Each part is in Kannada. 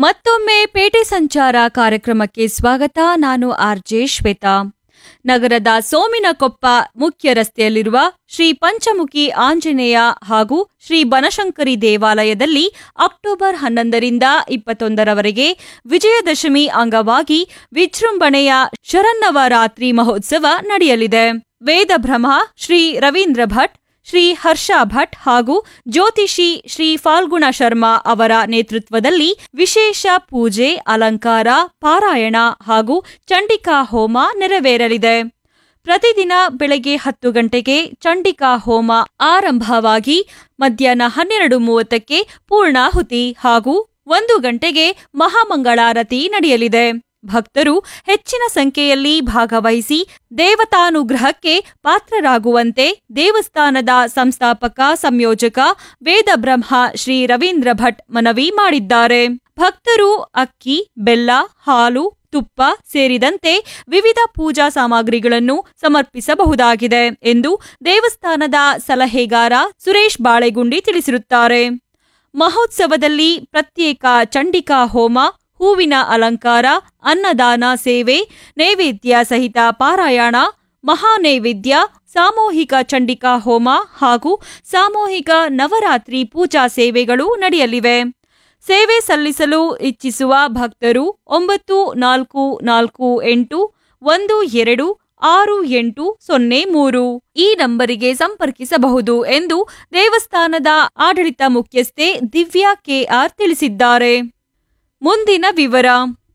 ಮತ್ತೊಮ್ಮೆ ಪೇಟೆ ಸಂಚಾರ ಕಾರ್ಯಕ್ರಮಕ್ಕೆ ಸ್ವಾಗತ ನಾನು ಆರ್ಜೆ ಶ್ವೇತಾ ನಗರದ ಸೋಮಿನಕೊಪ್ಪ ಮುಖ್ಯ ರಸ್ತೆಯಲ್ಲಿರುವ ಶ್ರೀ ಪಂಚಮುಖಿ ಆಂಜನೇಯ ಹಾಗೂ ಶ್ರೀ ಬನಶಂಕರಿ ದೇವಾಲಯದಲ್ಲಿ ಅಕ್ಟೋಬರ್ ಹನ್ನೊಂದರಿಂದ ಇಪ್ಪತ್ತೊಂದರವರೆಗೆ ವಿಜಯದಶಮಿ ಅಂಗವಾಗಿ ವಿಜೃಂಭಣೆಯ ಶರನ್ನವರಾತ್ರಿ ಮಹೋತ್ಸವ ನಡೆಯಲಿದೆ ವೇದಭ್ರಮ ಶ್ರೀ ರವೀಂದ್ರ ಭಟ್ ಶ್ರೀ ಹರ್ಷ ಭಟ್ ಹಾಗೂ ಜ್ಯೋತಿಷಿ ಶ್ರೀ ಫಾಲ್ಗುಣ ಶರ್ಮಾ ಅವರ ನೇತೃತ್ವದಲ್ಲಿ ವಿಶೇಷ ಪೂಜೆ ಅಲಂಕಾರ ಪಾರಾಯಣ ಹಾಗೂ ಚಂಡಿಕಾ ಹೋಮ ನೆರವೇರಲಿದೆ ಪ್ರತಿದಿನ ಬೆಳಗ್ಗೆ ಹತ್ತು ಗಂಟೆಗೆ ಚಂಡಿಕಾ ಹೋಮ ಆರಂಭವಾಗಿ ಮಧ್ಯಾಹ್ನ ಹನ್ನೆರಡು ಮೂವತ್ತಕ್ಕೆ ಪೂರ್ಣಾಹುತಿ ಹಾಗೂ ಒಂದು ಗಂಟೆಗೆ ಮಹಾಮಂಗಳಾರತಿ ನಡೆಯಲಿದೆ ಭಕ್ತರು ಹೆಚ್ಚಿನ ಸಂಖ್ಯೆಯಲ್ಲಿ ಭಾಗವಹಿಸಿ ದೇವತಾನುಗ್ರಹಕ್ಕೆ ಪಾತ್ರರಾಗುವಂತೆ ದೇವಸ್ಥಾನದ ಸಂಸ್ಥಾಪಕ ಸಂಯೋಜಕ ವೇದಬ್ರಹ್ಮ ಶ್ರೀ ರವೀಂದ್ರ ಭಟ್ ಮನವಿ ಮಾಡಿದ್ದಾರೆ ಭಕ್ತರು ಅಕ್ಕಿ ಬೆಲ್ಲ ಹಾಲು ತುಪ್ಪ ಸೇರಿದಂತೆ ವಿವಿಧ ಪೂಜಾ ಸಾಮಗ್ರಿಗಳನ್ನು ಸಮರ್ಪಿಸಬಹುದಾಗಿದೆ ಎಂದು ದೇವಸ್ಥಾನದ ಸಲಹೆಗಾರ ಸುರೇಶ್ ಬಾಳೆಗುಂಡಿ ತಿಳಿಸಿರುತ್ತಾರೆ ಮಹೋತ್ಸವದಲ್ಲಿ ಪ್ರತ್ಯೇಕ ಚಂಡಿಕಾ ಹೋಮ ಹೂವಿನ ಅಲಂಕಾರ ಅನ್ನದಾನ ಸೇವೆ ನೈವೇದ್ಯ ಸಹಿತ ಪಾರಾಯಣ ಮಹಾನೈವೇದ್ಯ ಸಾಮೂಹಿಕ ಚಂಡಿಕಾ ಹೋಮ ಹಾಗೂ ಸಾಮೂಹಿಕ ನವರಾತ್ರಿ ಪೂಜಾ ಸೇವೆಗಳು ನಡೆಯಲಿವೆ ಸೇವೆ ಸಲ್ಲಿಸಲು ಇಚ್ಛಿಸುವ ಭಕ್ತರು ಒಂಬತ್ತು ನಾಲ್ಕು ನಾಲ್ಕು ಎಂಟು ಒಂದು ಎರಡು ಆರು ಎಂಟು ಸೊನ್ನೆ ಮೂರು ಈ ನಂಬರಿಗೆ ಸಂಪರ್ಕಿಸಬಹುದು ಎಂದು ದೇವಸ್ಥಾನದ ಆಡಳಿತ ಮುಖ್ಯಸ್ಥೆ ದಿವ್ಯಾ ಕೆಆರ್ ತಿಳಿಸಿದ್ದಾರೆ ಮುಂದಿನ ವಿವರ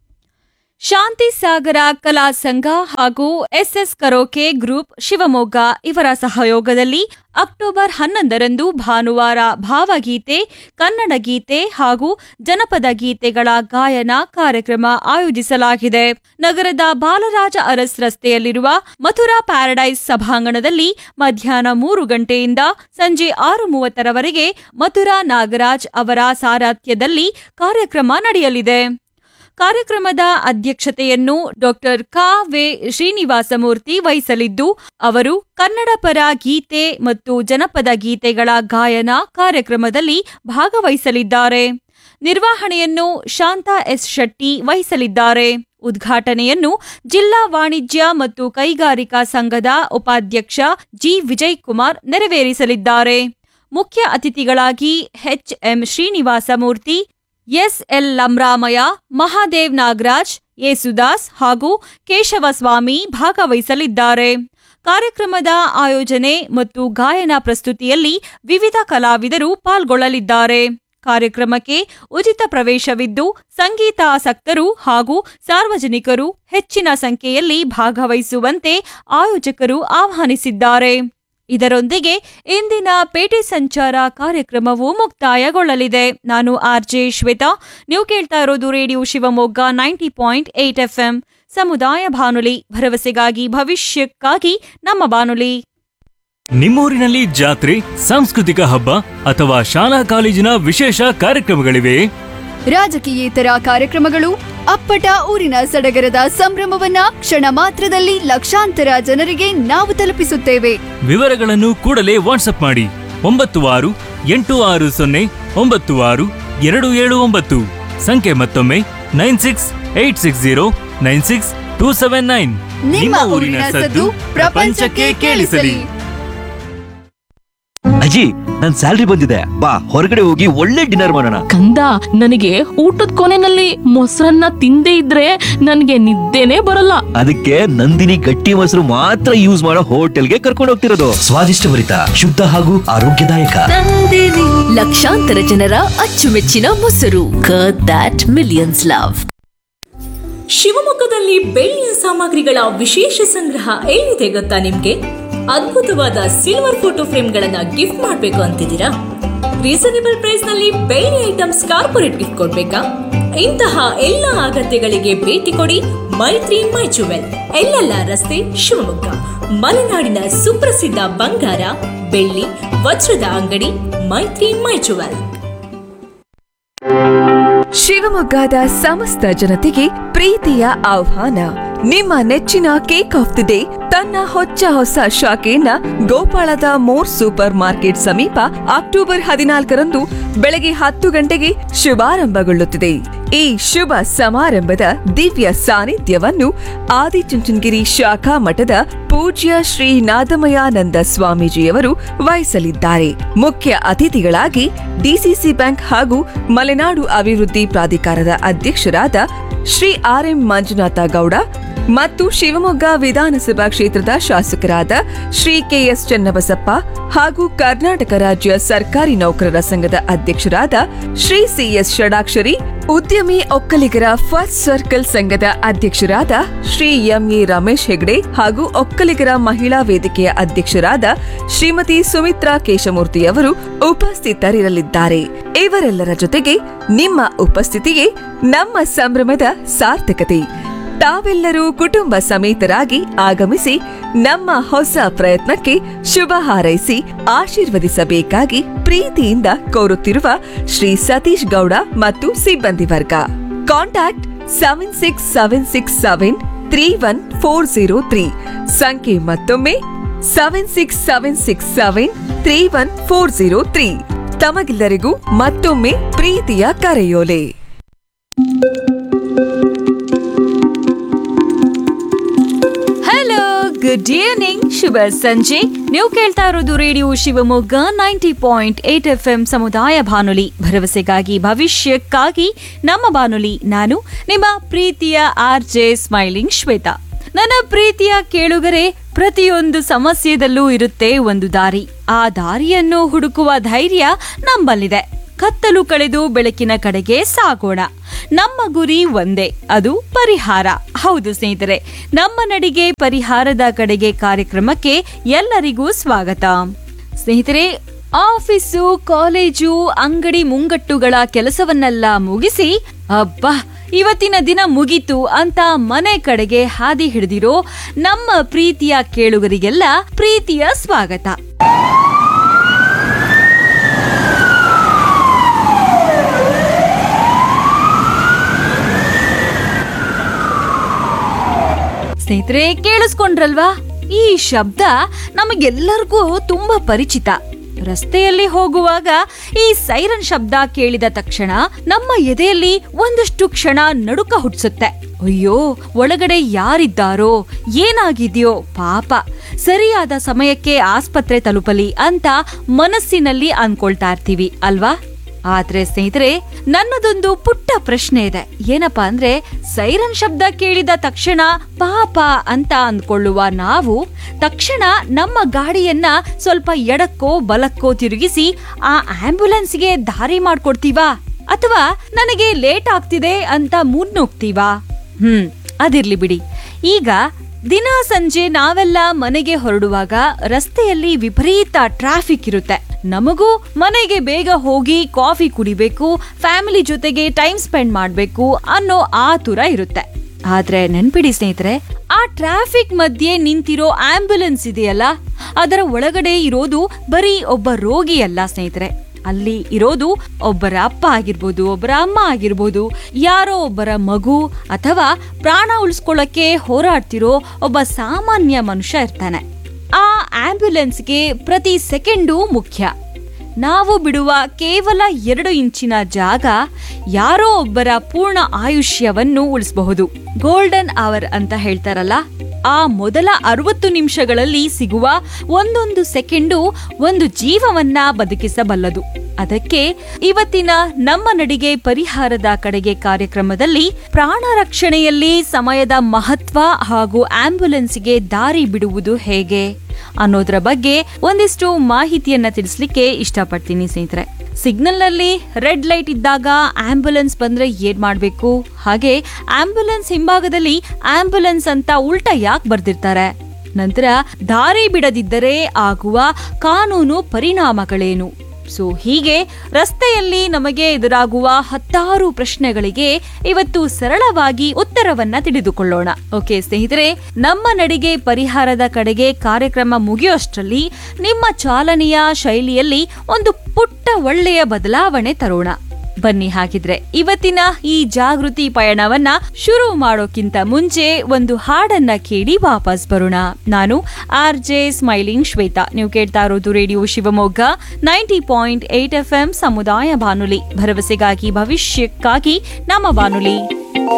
ಶಾಂತಿ ಸಾಗರ ಕಲಾ ಸಂಘ ಹಾಗೂ ಎಸ್ಎಸ್ ಕರೋಕೆ ಗ್ರೂಪ್ ಶಿವಮೊಗ್ಗ ಇವರ ಸಹಯೋಗದಲ್ಲಿ ಅಕ್ಟೋಬರ್ ಹನ್ನೊಂದರಂದು ಭಾನುವಾರ ಭಾವಗೀತೆ ಕನ್ನಡ ಗೀತೆ ಹಾಗೂ ಜನಪದ ಗೀತೆಗಳ ಗಾಯನ ಕಾರ್ಯಕ್ರಮ ಆಯೋಜಿಸಲಾಗಿದೆ ನಗರದ ಬಾಲರಾಜ ಅರಸ್ ರಸ್ತೆಯಲ್ಲಿರುವ ಮಥುರಾ ಪ್ಯಾರಡೈಸ್ ಸಭಾಂಗಣದಲ್ಲಿ ಮಧ್ಯಾಹ್ನ ಮೂರು ಗಂಟೆಯಿಂದ ಸಂಜೆ ಆರು ಮೂವತ್ತರವರೆಗೆ ಮಥುರಾ ನಾಗರಾಜ್ ಅವರ ಸಾರಥ್ಯದಲ್ಲಿ ಕಾರ್ಯಕ್ರಮ ನಡೆಯಲಿದೆ ಕಾರ್ಯಕ್ರಮದ ಅಧ್ಯಕ್ಷತೆಯನ್ನು ಡಾಕ್ಟರ್ ಕಾ ವೆ ಶ್ರೀನಿವಾಸಮೂರ್ತಿ ವಹಿಸಲಿದ್ದು ಅವರು ಕನ್ನಡ ಪರ ಗೀತೆ ಮತ್ತು ಜನಪದ ಗೀತೆಗಳ ಗಾಯನ ಕಾರ್ಯಕ್ರಮದಲ್ಲಿ ಭಾಗವಹಿಸಲಿದ್ದಾರೆ ನಿರ್ವಹಣೆಯನ್ನು ಶಾಂತಾ ಎಸ್ ಶೆಟ್ಟಿ ವಹಿಸಲಿದ್ದಾರೆ ಉದ್ಘಾಟನೆಯನ್ನು ಜಿಲ್ಲಾ ವಾಣಿಜ್ಯ ಮತ್ತು ಕೈಗಾರಿಕಾ ಸಂಘದ ಉಪಾಧ್ಯಕ್ಷ ಜಿ ವಿಜಯ್ ಕುಮಾರ್ ನೆರವೇರಿಸಲಿದ್ದಾರೆ ಮುಖ್ಯ ಅತಿಥಿಗಳಾಗಿ ಎಚ್ಎಂ ಶ್ರೀನಿವಾಸಮೂರ್ತಿ ಎಸ್ಎಲ್ ಲಮ್ರಾಮಯ್ಯ ಮಹಾದೇವ್ ನಾಗರಾಜ್ ಯೇಸುದಾಸ್ ಹಾಗೂ ಕೇಶವಸ್ವಾಮಿ ಭಾಗವಹಿಸಲಿದ್ದಾರೆ ಕಾರ್ಯಕ್ರಮದ ಆಯೋಜನೆ ಮತ್ತು ಗಾಯನ ಪ್ರಸ್ತುತಿಯಲ್ಲಿ ವಿವಿಧ ಕಲಾವಿದರು ಪಾಲ್ಗೊಳ್ಳಲಿದ್ದಾರೆ ಕಾರ್ಯಕ್ರಮಕ್ಕೆ ಉಚಿತ ಪ್ರವೇಶವಿದ್ದು ಸಂಗೀತಾಸಕ್ತರು ಹಾಗೂ ಸಾರ್ವಜನಿಕರು ಹೆಚ್ಚಿನ ಸಂಖ್ಯೆಯಲ್ಲಿ ಭಾಗವಹಿಸುವಂತೆ ಆಯೋಜಕರು ಆಹ್ವಾನಿಸಿದ್ದಾರೆ ಇದರೊಂದಿಗೆ ಇಂದಿನ ಪೇಟೆ ಸಂಚಾರ ಕಾರ್ಯಕ್ರಮವು ಮುಕ್ತಾಯಗೊಳ್ಳಲಿದೆ ನಾನು ಆರ್ಜೆ ಶ್ವೇತಾ ನೀವು ಕೇಳ್ತಾ ಇರೋದು radio Shivamogga ninety point eight FM ಸಮುದಾಯ ಬಾನುಲಿ ಭರವಸೆಗಾಗಿ ಭವಿಷ್ಯಕ್ಕಾಗಿ ನಮ್ಮ ಬಾನುಲಿ ನಿಮ್ಮೂರಿನಲ್ಲಿ ಜಾತ್ರೆ ಸಾಂಸ್ಕೃತಿಕ ಹಬ್ಬ ಅಥವಾ ಶಾಲಾ ಕಾಲೇಜಿನ ವಿಶೇಷ ಕಾರ್ಯಕ್ರಮಗಳಿವೆ ರಾಜಕೀಯೇತರ ಕಾರ್ಯಕ್ರಮಗಳು ಅಪ್ಪಟ ಊರಿನ ಸಡಗರದ ಸಂಭ್ರಮವನ್ನ ಕ್ಷಣ ಮಾತ್ರದಲ್ಲಿ ಲಕ್ಷಾಂತರ ಜನರಿಗೆ ನಾವು ತಲುಪಿಸುತ್ತೇವೆ ವಿವರಗಳನ್ನು ಕೂಡಲೇ ವಾಟ್ಸಪ್ ಮಾಡಿ ಒಂಬತ್ತು ಆರು ಎಂಟು ಆರು ಸೊನ್ನೆ ಒಂಬತ್ತು ಆರು ಎರಡು ಏಳು ಒಂಬತ್ತು ಸಂಖ್ಯೆ ಮತ್ತೊಮ್ಮೆ nine six eight six zero nine six two seven nine ನಿಮ್ಮ ಊರಿನ ಸದ್ದು ಪ್ರಪಂಚಕ್ಕೆ ಕೇಳಿಸಲಿ ಅಜ್ಜಿ ನನ್ ಸ್ಯಾಲ್ರಿ ಬಂದಿದೆ ಬಾ ಹೊರಗಡೆ ಹೋಗಿ ಒಳ್ಳೆ ಡಿನ್ನರ್ ಮಾಡೋಣ ಕಂದ ನನಗೆ ಊಟದ ಕೊನೆನಲ್ಲಿ ಮೊಸರನ್ನ ತಿಂದೇ ಇದ್ರೆ ನನಗೆ ನಿದ್ದೆನೇ ಬರಲ್ಲ ಅದಕ್ಕೆ ನಂದಿನಿ ಗಟ್ಟಿ ಮೊಸರು ಮಾತ್ರ ಯೂಸ್ ಮಾಡೋ ಹೋಟೆಲ್ಗೆ ಕರ್ಕೊಂಡು ಹೋಗ್ತಿರೋದು ಸ್ವಾದಿಷ್ಟಭರಿತ ಶುದ್ಧ ಹಾಗೂ ಆರೋಗ್ಯದಾಯಕ ಲಕ್ಷಾಂತರ ಜನರ ಅಚ್ಚುಮೆಚ್ಚಿನ ಮೊಸರು ದಟ್ ಮಿಲಿಯನ್ಸ್ ಲವ್ ಶಿವಮೊಗ್ಗದಲ್ಲಿ ಬೆಳ್ಳಿಯ ಸಾಮಗ್ರಿಗಳ ವಿಶೇಷ ಸಂಗ್ರಹ ಎಲ್ಲಿದೆ ಗೊತ್ತಾ ನಿಮ್ಗೆ ಅದ್ಭುತವಾದ ಸಿಲ್ವರ್ ಫೋಟೋ ಫ್ರೇಮ್ಗಳನ್ನ ಗಿಫ್ಟ್ ಮಾಡಬೇಕು ಅಂತಿದ್ದೀರಾ ರೀಸನೇಬಲ್ ಪ್ರೈಸ್ ನಲ್ಲಿ ಬೆಳ್ಳಿ ಐಟಮ್ಸ್ ಕಾರ್ಪೊರೇಟ್ ಗಿಫ್ಟ್ ಕೊಡ್ಬೇಕಾ ಇಂತಹ ಎಲ್ಲ ಅಗತ್ಯಗಳಿಗೆ ಭೇಟಿ ಕೊಡಿ ಮೈತ್ರಿ ಮೈ ಜುವೆಲ್ ಎಲ್ಲೆಲ್ಲ ರಸ್ತೆ ಶಿವಮೊಗ್ಗ ಮಲೆನಾಡಿನ ಸುಪ್ರಸಿದ್ಧ ಬಂಗಾರ ಬೆಳ್ಳಿ ವಜ್ರದ ಅಂಗಡಿ ಮೈತ್ರಿ ಮೈ ಜುವೆಲ್ ಶಿವಮೊಗ್ಗದ ಸಮಸ್ತ ಜನತೆಗೆ ಪ್ರೀತಿಯ ಆಹ್ವಾನ ನಿಮ್ಮ ನೆಚ್ಚಿನ ಕೇಕ್ ಆಫ್ ದಿ ಡೇ ತನ್ನ ಹೊಚ್ಚ ಹೊಸ ಶಾಖೆಯನ್ನ ಗೋಪಾಳದ ಮೋರ್ ಸೂಪರ್ ಮಾರ್ಕೆಟ್ ಸಮೀಪ ಅಕ್ಟೋಬರ್ ಹದಿನಾಲ್ಕರಂದು ಬೆಳಗ್ಗೆ ಹತ್ತು ಗಂಟೆಗೆ ಶುಭಾರಂಭಗೊಳ್ಳುತ್ತಿದೆ ಈ ಶುಭ ಸಮಾರಂಭದ ದಿವ್ಯ ಸಾನ್ನಿಧ್ಯವನ್ನು ಆದಿಚುಂಚನಗಿರಿ ಶಾಖಾ ಮಠದ ಪೂಜ್ಯ ಶ್ರೀ ನಾದಮಯಾನಂದ ಸ್ವಾಮೀಜಿಯವರು ವಹಿಸಲಿದ್ದಾರೆ ಮುಖ್ಯ ಅತಿಥಿಗಳಾಗಿ ಡಿಸಿಸಿ ಬ್ಯಾಂಕ್ ಹಾಗೂ ಮಲೆನಾಡು ಅಭಿವೃದ್ಧಿ ಪ್ರಾಧಿಕಾರದ ಅಧ್ಯಕ್ಷರಾದ ಶ್ರೀ ಆರ್ ಎಂ ಮಂಜುನಾಥ ಗೌಡ ಮತ್ತು ಶಿವಮೊಗ್ಗ ವಿಧಾನಸಭಾ ಕ್ಷೇತ್ರದ ಶಾಸಕರಾದ ಶ್ರೀ ಕೆಎಸ್ ಚನ್ನಬಸಪ್ಪ ಹಾಗೂ ಕರ್ನಾಟಕ ರಾಜ್ಯ ಸರ್ಕಾರಿ ನೌಕರರ ಸಂಘದ ಅಧ್ಯಕ್ಷರಾದ ಶ್ರೀ ಸಿಎಸ್ ಷಡಾಕ್ಷರಿ ಉದ್ಯಮಿ ಒಕ್ಕಲಿಗರ ಫಸ್ಟ್ ಸರ್ಕಲ್ ಸಂಘದ ಅಧ್ಯಕ್ಷರಾದ ಶ್ರೀ ಎಂಎ ರಮೇಶ್ ಹೆಗ್ಡೆ ಹಾಗೂ ಒಕ್ಕಲಿಗರ ಮಹಿಳಾ ವೇದಿಕೆಯ ಅಧ್ಯಕ್ಷರಾದ ಶ್ರೀಮತಿ ಸುಮಿತ್ರಾ ಕೇಶಮೂರ್ತಿಯವರು ಉಪಸ್ಥಿತರಿರಲಿದ್ದಾರೆ ಇವರೆಲ್ಲರ ಜೊತೆಗೆ ನಿಮ್ಮ ಉಪಸ್ಥಿತಿಯೇ ನಮ್ಮ ಸಂಭ್ರಮದ ಸಾರ್ಥಕತೆ ತಾವೆಲ್ಲರೂ ಕುಟುಂಬ ಸಮೇತರಾಗಿ ಆಗಮಿಸಿ ನಮ್ಮ ಹೊಸ ಪ್ರಯತ್ನಕ್ಕೆ ಶುಭ ಹಾರೈಸಿ ಆಶೀರ್ವದಿಸಬೇಕಾಗಿ ಪ್ರೀತಿಯಿಂದ ಕೋರುತ್ತಿರುವ ಶ್ರೀ ಸತೀಶ್ ಗೌಡ ಮತ್ತು ಸಿಬ್ಬಂದಿ ವರ್ಗ contact seven six seven six seven three one four zero three ಸಂಖ್ಯೆ ಮತ್ತೊಮ್ಮೆ seven six seven six seven three one four zero three ತಮಗೆಲ್ಲರಿಗೂ ಮತ್ತೊಮ್ಮೆ ಪ್ರೀತಿಯ ಕರೆಯೋಲೆ ಹಲೋ ಗುಡ್ ಈವ್ನಿಂಗ್ ಶುಭ ಸಂಜೆ ನೀವು ಕೇಳ್ತಾ ಇರೋದು radio Shivamogga ninety point eight F M ಸಮುದಾಯ ಬಾನುಲಿ ಭರವಸೆಗಾಗಿ ಭವಿಷ್ಯಕ್ಕಾಗಿ ನಮ್ಮ ಬಾನುಲಿ ನಾನು ನಿಮ್ಮ ಪ್ರೀತಿಯ ಆರ್ ಜೆ ಸ್ಮೈಲಿಂಗ್ ಶ್ವೇತಾ ನನ್ನ ಪ್ರೀತಿಯ ಕೇಳುಗರೆ ಪ್ರತಿಯೊಂದು ಸಮಸ್ಯೆದಲ್ಲೂ ಇರುತ್ತೆ ಒಂದು ದಾರಿ ಆ ದಾರಿಯನ್ನು ಹುಡುಕುವ ಧೈರ್ಯ ನಮ್ಮಲ್ಲಿದೆ ಕತ್ತಲು ಕಳೆದು ಬೆಳಕಿನ ಕಡೆಗೆ ಸಾಗೋಣ ನಮ್ಮ ಗುರಿ ಒಂದೇ ಅದು ಪರಿಹಾರ ಹೌದು ಸ್ನೇಹಿತರೆ ನಮ್ಮ ನಡಿಗೆ ಪರಿಹಾರದ ಕಡೆಗೆ ಕಾರ್ಯಕ್ರಮಕ್ಕೆ ಎಲ್ಲರಿಗೂ ಸ್ವಾಗತ ಸ್ನೇಹಿತರೆ ಆಫೀಸು ಕಾಲೇಜು ಅಂಗಡಿ ಮುಂಗಟ್ಟುಗಳ ಕೆಲಸವನ್ನೆಲ್ಲ ಮುಗಿಸಿ ಅಬ್ಬಾ ಇವತ್ತಿನ ದಿನ ಮುಗೀತು ಅಂತ ಮನೆ ಕಡೆಗೆ ಹಾದಿ ಹಿಡಿದಿರೋ ನಮ್ಮ ಪ್ರೀತಿಯ ಕೇಳುಗರಿಗೆಲ್ಲ ಪ್ರೀತಿಯ ಸ್ವಾಗತ ಸ್ನೇಹಿತರೆ ಕೇಳಿಸ್ಕೊಂಡ್ರಲ್ವಾ ಈ ಶಬ್ದ ನಮಗೆಲ್ಲರಿಗೂ ತುಂಬಾ ಪರಿಚಿತ ರಸ್ತೆಯಲ್ಲಿ ಹೋಗುವಾಗ ಈ ಸೈರನ್ ಶಬ್ದ ಕೇಳಿದ ತಕ್ಷಣ ನಮ್ಮ ಎದೆಯಲ್ಲಿ ಒಂದಷ್ಟು ಕ್ಷಣ ನಡುಕ ಹುಟ್ಟಿಸುತ್ತೆ ಅಯ್ಯೋ ಒಳಗಡೆ ಯಾರಿದ್ದಾರೋ ಏನಾಗಿದೆಯೋ ಪಾಪ ಸರಿಯಾದ ಸಮಯಕ್ಕೆ ಆಸ್ಪತ್ರೆ ತಲುಪಲಿ ಅಂತ ಮನಸ್ಸಿನಲ್ಲಿ ಅನ್ಕೊಳ್ತಾ ಇರ್ತೀವಿ ಅಲ್ವಾ ಆದ್ರೆ ಸ್ನೇಹಿತರೆ ನನ್ನದೊಂದು ಪುಟ್ಟ ಪ್ರಶ್ನೆ ಇದೆ ಏನಪ್ಪಾ ಅಂದ್ರೆ ಸೈರನ್ ಶಬ್ದ ಕೇಳಿದ ತಕ್ಷಣ ಪಾಪ ಅಂತ ಅಂದ್ಕೊಳ್ಳುವ ನಾವು ತಕ್ಷಣ ನಮ್ಮ ಗಾಡಿಯನ್ನ ಸ್ವಲ್ಪ ಎಡಕ್ಕೋ ಬಲಕ್ಕೋ ತಿರುಗಿಸಿ ಆ ಆಂಬ್ಯುಲೆನ್ಸ್ಗೆ ದಾರಿ ಮಾಡ್ಕೊಡ್ತೀವಾ ಅಥವಾ ನನಗೆ ಲೇಟ್ ಆಗ್ತಿದೆ ಅಂತ ಮುನ್ನುಗ್ತೀವಾ ಹ್ಮ್ ಅದಿರ್ಲಿ ಬಿಡಿ ಈಗ ದಿನ ಸಂಜೆ ನಾವೆಲ್ಲ ಮನೆಗೆ ಹೊರಡುವಾಗ ರಸ್ತೆಯಲ್ಲಿ ವಿಪರೀತ ಟ್ರಾಫಿಕ್ ಇರುತ್ತೆ ನಮಗೂ ಮನೆಗೆ ಬೇಗ ಹೋಗಿ ಕಾಫಿ ಕುಡಿಬೇಕು ಫ್ಯಾಮಿಲಿ ಜೊತೆಗೆ ಟೈಮ್ ಸ್ಪೆಂಡ್ ಮಾಡ್ಬೇಕು ಅನ್ನೋ ಆತುರ ಇರುತ್ತೆ ಆದ್ರೆ ನೆನ್ಪಿಡಿ ಸ್ನೇಹಿತರೆ ಆ ಟ್ರಾಫಿಕ್ ಮಧ್ಯೆ ನಿಂತಿರೋ ಆಂಬ್ಯುಲೆನ್ಸ್ ಇದೆಯಲ್ಲ ಅದರ ಒಳಗಡೆ ಇರೋದು ಬರೀ ಒಬ್ಬ ರೋಗಿ ಅಲ್ಲ ಸ್ನೇಹಿತರೆ ಅಲ್ಲಿ ಇರೋದು ಒಬ್ಬರ ಅಪ್ಪ ಆಗಿರ್ಬೋದು ಒಬ್ಬರ ಅಮ್ಮ ಆಗಿರ್ಬೋದು ಯಾರೋ ಒಬ್ಬರ ಮಗು ಅಥವಾ ಪ್ರಾಣ ಉಳಿಸ್ಕೊಳ್ಳಕ್ಕೆ ಹೋರಾಡ್ತಿರೋ ಒಬ್ಬ ಸಾಮಾನ್ಯ ಮನುಷ್ಯ ಇರ್ತಾನೆ ಆ ಆಂಬ್ಯುಲೆನ್ಸ್ಗೆ ಪ್ರತಿ ಸೆಕೆಂಡು ಮುಖ್ಯ ನಾವು ಬಿಡುವ ಕೇವಲ ಎರಡು ಇಂಚಿನ ಜಾಗ ಯಾರೋ ಒಬ್ಬರ ಪೂರ್ಣ ಆಯುಷ್ಯವನ್ನು ಉಳಿಸಬಹುದು ಗೋಲ್ಡನ್ ಅವರ್ ಅಂತ ಹೇಳ್ತಾರಲ್ಲ ಆ ಮೊದಲ ಅರವತ್ತು ನಿಮಿಷಗಳಲ್ಲಿ ಸಿಗುವ ಒಂದೊಂದು ಸೆಕೆಂಡು ಒಂದು ಜೀವವನ್ನ ಬದುಕಿಸಬಲ್ಲದು ಅದಕ್ಕೆ ಇವತ್ತಿನ ನಮ್ಮ ನಡಿಗೆ ಪರಿಹಾರದ ಕಡೆಗೆ ಕಾರ್ಯಕ್ರಮದಲ್ಲಿ ಪ್ರಾಣ ರಕ್ಷಣೆಯಲ್ಲಿ ಸಮಯದ ಮಹತ್ವ ಹಾಗೂ ಆಂಬ್ಯುಲೆನ್ಸ್ಗೆ ದಾರಿ ಬಿಡುವುದು ಹೇಗೆ ಅನ್ನೋದ್ರ ಬಗ್ಗೆ ಒಂದಿಷ್ಟು ಮಾಹಿತಿಯನ್ನ ತಿಳಿಸ್ಲಿಕ್ಕೆ ಇಷ್ಟಪಡ್ತೀನಿ ಸ್ನೇಹಿತರೆ ಸಿಗ್ನಲ್ ನಲ್ಲಿ ರೆಡ್ ಲೈಟ್ ಇದ್ದಾಗ ಆಂಬ್ಯುಲೆನ್ಸ್ ಬಂದ್ರೆ ಏನ್ ಮಾಡ್ಬೇಕು ಹಾಗೆ ಆಂಬ್ಯುಲೆನ್ಸ್ ಹಿಂಭಾಗದಲ್ಲಿ ಆಂಬ್ಯುಲೆನ್ಸ್ ಅಂತ ಉಲ್ಟಾ ಯಾಕೆ ಬರ್ದಿರ್ತಾರೆ ನಂತರ ದಾರಿ ಬಿಡದಿದ್ದರೆ ಆಗುವ ಕಾನೂನು ಪರಿಣಾಮಗಳೇನು ಸೊ ಹೀಗೆ ರಸ್ತೆಯಲ್ಲಿ ನಮಗೆ ಎದುರಾಗುವ ಹತ್ತಾರು ಪ್ರಶ್ನೆಗಳಿಗೆ ಇವತ್ತು ಸರಳವಾಗಿ ಉತ್ತರವನ್ನ ತಿಳಿದುಕೊಳ್ಳೋಣ ಓಕೆ ಸ್ನೇಹಿತರೆ ನಮ್ಮ ನಡಿಗೆ ಪರಿಹಾರದ ಕಡೆಗೆ ಕಾರ್ಯಕ್ರಮ ಮುಗಿಯೋಷ್ಟರಲ್ಲಿ ನಿಮ್ಮ ಚಾಲನೆಯ ಶೈಲಿಯಲ್ಲಿ ಒಂದು ಪುಟ್ಟ ಒಳ್ಳೆಯ ಬದಲಾವಣೆ ತರೋಣ ಬನ್ನಿ ಹಾಗಿದ್ರೆ ಇವತ್ತಿನ ಈ ಜಾಗೃತಿ ಪಯಣವನ್ನ ಶುರು ಮಾಡೋಕ್ಕಿಂತ ಮುಂಚೆ ಒಂದು ಹಾಡನ್ನ ಕೇಳಿ ವಾಪಸ್ ಬರೋಣ ನಾನು ಆರ್ ಜೆ ಸ್ಮೈಲಿಂಗ್ ಶ್ವೇತಾ ನೀವು ಕೇಳ್ತಾ ಇರೋದು radio Shivamogga ninety point eight F M ಸಮುದಾಯ ಬಾನುಲಿ ಭರವಸೆಗಾಗಿ ಭವಿಷ್ಯಕ್ಕಾಗಿ ನಮ್ಮ ಬಾನುಲಿ